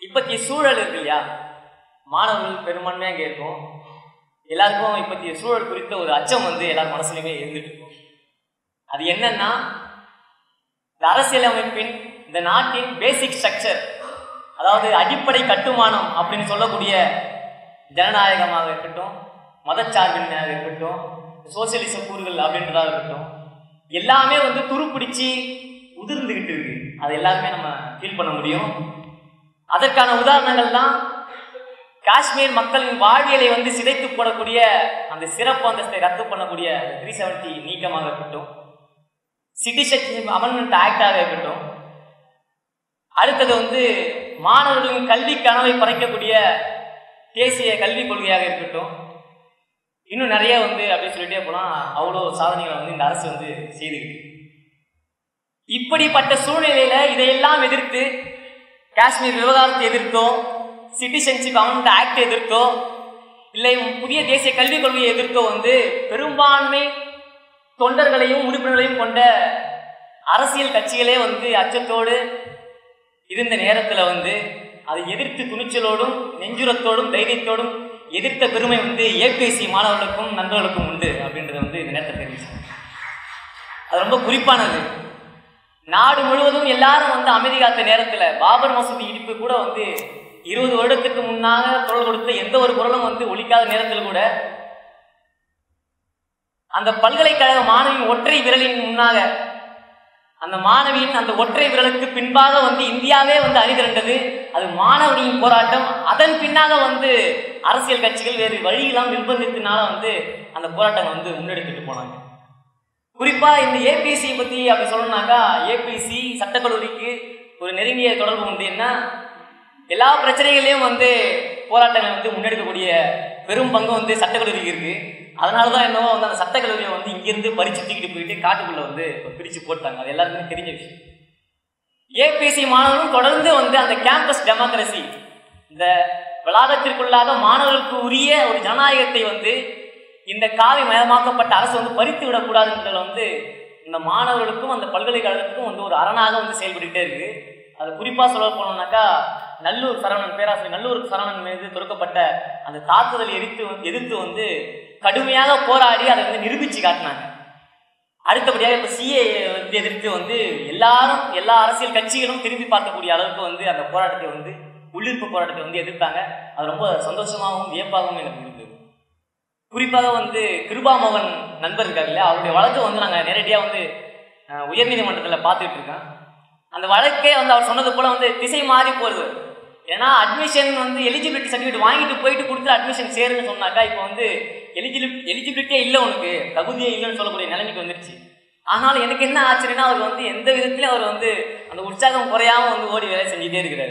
இப்பத்திய சூழல் இருக்கு இல்லையா மாணவர்கள் பெரும்பான்மையாக இங்கே இருக்கும் எல்லாருக்கும் இப்பத்திய சூழல் குறித்த ஒரு அச்சம் வந்து எல்லார் மனசுலையுமே இருந்துட்டு இருக்கும் அது என்னன்னா இந்த அரசியலமைப்பின் இந்த நாட்டின் பேசிக் ஸ்ட்ரக்சர் அதாவது அடிப்படை கட்டுமானம் அப்படின்னு சொல்லக்கூடிய ஜனநாயகமாக இருக்கட்டும் மதச்சார்பின்மையாக இருக்கட்டும் சோசியலிச கூறுகள் அப்படின்றதாக இருக்கட்டும் எல்லாமே வந்து துருப்பிடிச்சு உதிர்ந்துகிட்டு இருக்கு அது எல்லாருமே நம்ம ஃபீல் பண்ண முடியும் அதற்கான உதாரணங்கள் தான் காஷ்மீர் மக்களின் வாழ்வியலை வந்து சிதைத்து போடக்கூடிய அந்த சிறப்பு அந்தஸ்தை ரத்து பண்ணக்கூடிய த்ரீ செவன்டி நீக்கமாக இருக்கட்டும் சிட்டிசன்ஷிப் அமெண்ட்மெண்ட் ஆக்டாக இருக்கட்டும் அடுத்தது வந்து மாணவர்களின் கல்வி கனவை பறைக்கக்கூடிய தேசிய கல்விக் கொள்கையாக இருக்கட்டும் இன்னும் நிறைய வந்து அப்படி சொல்லிட்டே போனால் அவ்வளோ சாதனைகளை வந்து இந்த அரசு வந்து செய்துக்கிட்டு இப்படிப்பட்ட சூழ்நிலையில இதையெல்லாம் எதிர்த்து காஷ்மீர் விவகாரத்தை எதிர்த்தோ சிட்டிசன்ஷிப் அமெண்ட் ஆக்ட் எதிர்த்தோ இல்லை புதிய தேசிய கல்விக் கொள்கையை எதிர்த்தோ வந்து பெரும்பான்மை தொண்டர்களையும் உறுப்பினர்களையும் கொண்ட அரசியல் கட்சிகளே வந்து அச்சத்தோடு இருந்த நேரத்தில் வந்து அதை எதிர்த்து துணிச்சலோடும் நெஞ்சுரத்தோடும் தைரியத்தோடும் எதிர்த்த பெருமை வந்து ஏபிஎஸ்சி மாணவர்களுக்கும் நண்பர்களுக்கும் உண்டு அப்படின்றது வந்து இந்த நேரத்தில் தெரிவிச்சு அது ரொம்ப குறிப்பானது நாடு முழுவதும் எல்லாரும் வந்து அமைதி காத்த நேரத்தில் பாபர் மசூதி இடிப்பு கூட வந்து இருபது வருடத்துக்கு முன்னாக குரல் கொடுத்த எந்த ஒரு குரலும் வந்து ஒழிக்காத நேரத்தில் கூட அந்த பல்கலைக்கழக மாணவியின் ஒற்றை விரலின் முன்னாக அந்த மாணவியின் அந்த ஒற்றை விரலுக்கு பின்பாக வந்து இந்தியாவே வந்து அணிதிரண்டது அது மாணவனின் போராட்டம் அதன் பின்னாக வந்து அரசியல் கட்சிகள் வேறு வழியெல்லாம் நிர்பந்தித்தினால வந்து அந்த போராட்டங்கள் வந்து முன்னெடுத்துட்டு போனாங்க குறிப்பா இந்த ஏபிசி பத்தி அப்படி சொல்லணும்னாக்கா ஏபிசி சட்டக்கல்லூரிக்கு ஒரு நெருங்கிய தொடர்பு உண்டு என்ன எல்லா பிரச்சனைகளையும் வந்து போராட்டங்களை வந்து முன்னெடுக்கக்கூடிய பெரும் பங்கு வந்து சட்டக்கல்லூரிக்கு இருக்கு அதனால தான் என்னவோ வந்து அந்த சட்டக்கல்லூரியை வந்து இங்கிருந்து பறிச்சு தூக்கிட்டு போயிட்டு காட்டுக்குள்ள வந்து பிரிச்சு போட்டாங்க அது எல்லாருக்குமே தெரிஞ்ச விஷயம் ஏபிசி மாணவர்களும் தொடர்ந்து வந்து அந்த கேம்பஸ் டெமோக்ரஸி இந்த வளாகத்திற்குள்ளாக மாணவர்களுக்கு உரிய ஒரு ஜனநாயகத்தை வந்து இந்த காவி மயமாக்கப்பட்ட அரசு வந்து பறித்து விடக்கூடாதுன்றதுல வந்து இந்த மாணவர்களுக்கும் அந்த பல்கலைக்கழகத்துக்கும் வந்து ஒரு அரணாக வந்து செயல்பட்டுக்கிட்டே இருக்கு அது குறிப்பாக சொல்ல போனோம்னாக்கா நல்லூர் சரவணன் பேராசிரியர் நல்லூர் சரவணன் மீது தொடுக்கப்பட்ட அந்த தாக்குதலை எதிர்த்து வந்து- எதிர்த்து வந்து கடுமையாக போராடி அதை வந்து நிரூபிச்சு காட்டினாங்க அடுத்தபடியாக இப்போ சிஏ வந்து எதிர்த்து வந்து எல்லாரும் எல்லா அரசியல் கட்சிகளும் திரும்பி பார்க்கக்கூடிய அளவுக்கு வந்து அந்த போராட்டத்தை வந்து உள்ளிருப்பு போராட்டத்தை வந்து எதிர்த்தாங்க அது ரொம்ப சந்தோஷமாகவும் வியப்பாகவும் எனக்கு இருந்தது குறிப்பாக வந்து கிருபாமோகன் நண்பர் இருக்கார் இல்லையா அவருடைய வழக்கு வந்து நாங்கள் நேரடியாக வந்து அஹ், உயர்நீதிமன்றத்தில் பார்த்துட்டு இருக்கோம் அந்த வழக்கே வந்து அவர் சொன்னது போல வந்து திசை மாறி போகுது ஏன்னா அட்மிஷன் வந்து எலிஜிபிலிட்டி சர்டிஃபிகேட் வாங்கிட்டு போயிட்டு கொடுத்து அட்மிஷன் சேருன்னு சொன்னாக்கா இப்போ வந்து எலிஜிபிலி எலிஜிபிலிட்டியே இல்லை உனக்கு தகுதியே இல்லைன்னு சொல்லக்கூடிய நிலைமைக்கு வந்துருச்சு ஆனாலும் எனக்கு என்ன ஆச்சரியன்னா அவர் வந்து எந்த விதத்திலையும் அவர் வந்து அந்த உற்சாகம் குறையாம வந்து ஓடி வேலை செஞ்சுட்டே இருக்கிறாரு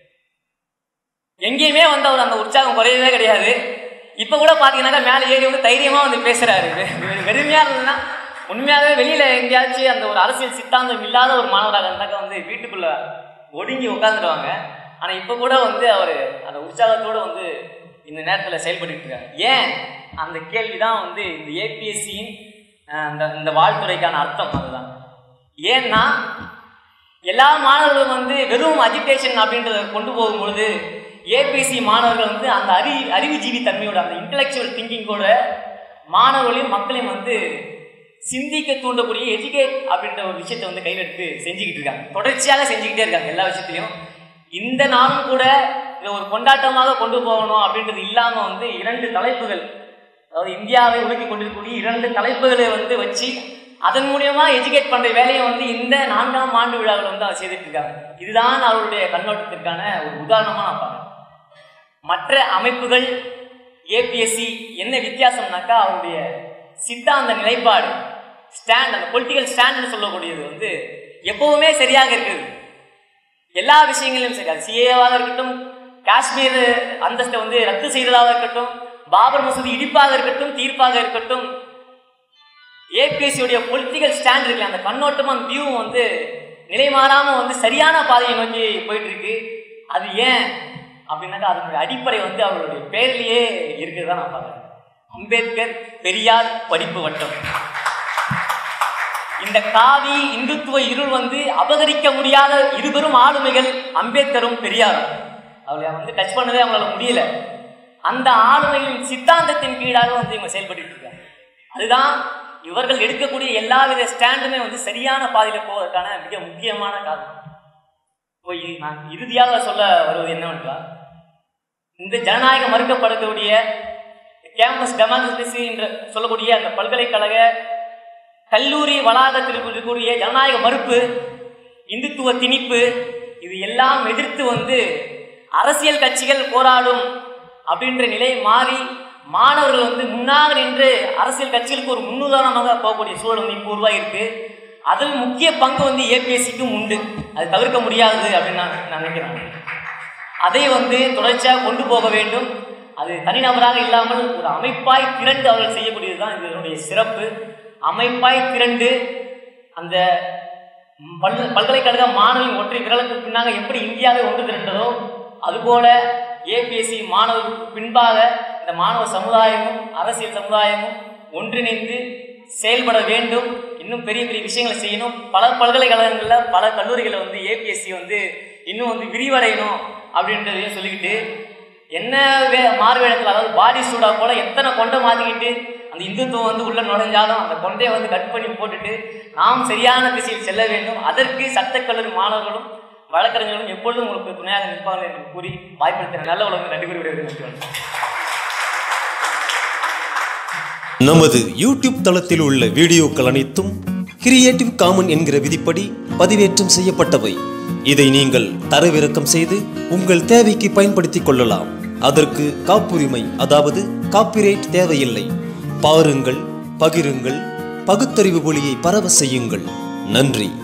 எங்கேயுமே வந்து அவர் அந்த உற்சாகம் குறையவே கிடையாது இப்போ கூட பார்த்தீங்கன்னாக்கா மேலே ஏறி வந்து தைரியமாக வந்து பேசுறாரு வெ- வெறுமையா இருந்ததுன்னா உண்மையாகவே வெளியில எங்கேயாச்சும் அந்த ஒரு அரசியல் சித்தாந்தம் இல்லாத ஒரு மாணவராக இருந்தாக்கா வந்து வீட்டுக்குள்ள ஒடுங்கி உட்காந்துடுவாங்க ஆனால் இப்போ கூட வந்து அவர் அந்த உற்சாகத்தோடு வந்து இந்த நேரத்தில் செயல்பட்டு இருக்காரு ஏன் அந்த கேள்வி தான் வந்து இந்த ஏபிஎஸ்சியின் அந்த இந்த வாழ்த்துறைக்கான அர்த்தம் அதுதான் ஏன்னா எல்லா மாணவர்களும் வந்து வெறும் அஜிடேஷன் அப்படின்றத கொண்டு போகும்பொழுது ஏபிசி மாணவர்கள் வந்து அந்த அறி அறிவுஜீவி தன்மையோட அந்த இன்டலெக்சுவல் திங்கிங்கோட மாணவர்களையும் மக்களையும் வந்து சிந்திக்க தூண்டக்கூடிய எஜுகேட் அப்படின்ற ஒரு விஷயத்தை வந்து கையில் எடுத்து செஞ்சுக்கிட்டு இருக்காங்க தொடர்ச்சியாக செஞ்சுக்கிட்டே இருக்காங்க எல்லா விஷயத்தையும் இந்த நாளும் கூட இதை ஒரு கொண்டாட்டமாக கொண்டு போகணும் அப்படின்றது இல்லாமல் வந்து இரண்டு தலைப்புகள் அதாவது இந்தியாவை உலுக்கி கொண்டிருக்கக்கூடிய இரண்டு தலைப்புகளை வந்து வச்சு அதன் மூலியமா எஜுகேட் பண்ற வேலையை வந்து இந்த நான்காம் ஆண்டு விழாவில் வந்து அவர் செய்துட்டு இருக்காங்க இதுதான் அவருடைய கண்ணோட்டத்திற்கான ஒரு உதாரணமா நான் பார்க்கிறேன் மற்ற அமைப்புகள் ஏபிஎஸ்சி என்ன வித்தியாசம்னாக்கா அவருடைய சித்தாந்த நிலைப்பாடு ஸ்டாண்ட் அந்த பொலிட்டிக்கல் ஸ்டாண்ட்னு சொல்லக்கூடியது வந்து எப்பவுமே சரியாக இருக்குது எல்லா விஷயங்களிலும் சரி அது சிஏவாக இருக்கட்டும் காஷ்மீர் அந்தஸ்தை வந்து ரத்து செய்ததாக இருக்கட்டும் பாபர் மசூதி இடிப்பாக இருக்கட்டும் தீர்ப்பாக இருக்கட்டும் ஏபிஎஸ்சியுடைய பொலிட்டிக்கல் ஸ்டாண்ட் இருக்கு அந்த கண்ணோட்டமும் அந்த வியூவும் வந்து நிலை மாறாம வந்து சரியான பாதையை நோக்கி போயிட்டு இருக்கு அது ஏன் அப்படின்னாக்கா அதனுடைய அடிப்படை வந்து அவருடைய பேர்லயே இருக்கிறதா நான் பார்க்குறேன் அம்பேத்கர் பெரியார் படிப்பு வட்டம் இந்த காவி இந்துத்துவ இருள் வந்து அபகரிக்க முடியாத இருபெரும் ஆளுமைகள் அம்பேத்கரும் பெரியாரும் அவளை வந்து டச் பண்ணவே அவங்களால முடியல அந்த ஆளுமையின் சித்தாந்தத்தின் கீழாக வந்து இவங்க செயல்பட்டு இருக்காங்க அதுதான் இவர்கள் எடுக்கக்கூடிய எல்லாவித ஸ்டாண்டுமே வந்து சரியான பாதையில் போவதற்கான மிக முக்கியமான காரணம் இப்போ இ- நான் இறுதியாக சொல்ல வருவது என்னவென்றால் இந்த ஜனநாயகம் மறுக்கப்படக்கூடிய கேம்பஸ் டெமோக்ரஸி என்று சொல்லக்கூடிய அந்த பல்கலைக்கழக கல்லூரி வளாகத்தில் இருக்கக்கூடிய ஜனநாயக மறுப்பு இந்துத்துவ திணிப்பு இது எல்லாம் எதிர்த்து வந்து அரசியல் கட்சிகள் போராடும் அப்படின்ற நிலை மாறி மாணவர்கள் வந்து முன்னாக நின்று அரசியல் கட்சிகளுக்கு ஒரு முன்னுதாரணமாக போகக்கூடிய சூழல் வந்து இப்போ உருவாகிருக்கு அதில் முக்கிய பங்கு வந்து ஏபிஎஸ்சிக்கும் உண்டு அது தவிர்க்க முடியாது அப்படின்னு நான் நான் நினைக்கிறேன் அதை வந்து தொடர்ச்சியாக கொண்டு போக வேண்டும் அது தனிநபராக இல்லாமல் ஒரு அமைப்பாய் திரண்டு அவர்கள் செய்யக்கூடியது தான் இதனுடைய சிறப்பு அமைப்பாய் திரண்டு அந்த பல் பல்கலைக்கழக மாணவின் ஒற்றை விரலுக்கு பின்னாக எப்படி இந்தியாவை ஒன்று திரண்டதோ அதுபோல ஏபிஎஸ்சி மாணவர்களுக்கு பின்பாக இந்த மாணவ சமுதாயமும் அரசியல் சமுதாயமும் ஒன்றிணைந்து செயல்பட வேண்டும் இன்னும் பெரிய பெரிய விஷயங்களை செய்யணும் பல பல்கலைக்கழகங்களில் பல கல்லூரிகளில் வந்து ஏபிஎஸ்சி வந்து இன்னும் வந்து விரிவடையணும் அப்படின்றதையும் சொல்லிக்கிட்டு என்ன வே மாறுவேடத்தில் அதாவது பாடி சூடா போல எத்தனை கொண்டை மாற்றிக்கிட்டு அந்த இந்துத்துவம் வந்து உள்ள நுழைஞ்சாலும் அந்த கொண்டையை வந்து கட் பண்ணி போட்டுட்டு நாம் சரியான திசையில் செல்ல வேண்டும் அதற்கு சட்டக்கல்லூரி மாணவர்களும் வழக்கறிஞர்களும் எப்பொழுதும் உங்களுக்கு துணையாக நிற்பார்கள் என்று கூறி வாய்ப்பளித்த நல்ல உலகம் நன்றி கூறி விடைபெறுகிறேன். நமது யூடியூப் தளத்தில் உள்ள வீடியோக்கள் அனைத்தும் கிரியேட்டிவ் காமன் என்கிற விதிப்படி பதிவேற்றம் செய்யப்பட்டவை இதை நீங்கள் தரவிறக்கம் செய்து உங்கள் தேவைக்கு பயன்படுத்திக் கொள்ளலாம் அதற்கு காப்புரிமை அதாவது காப்பிரைட் தேவையில்லை பாருங்கள் பகிருங்கள் பகுத்தறிவு ஒளியை பரவ செய்யுங்கள் நன்றி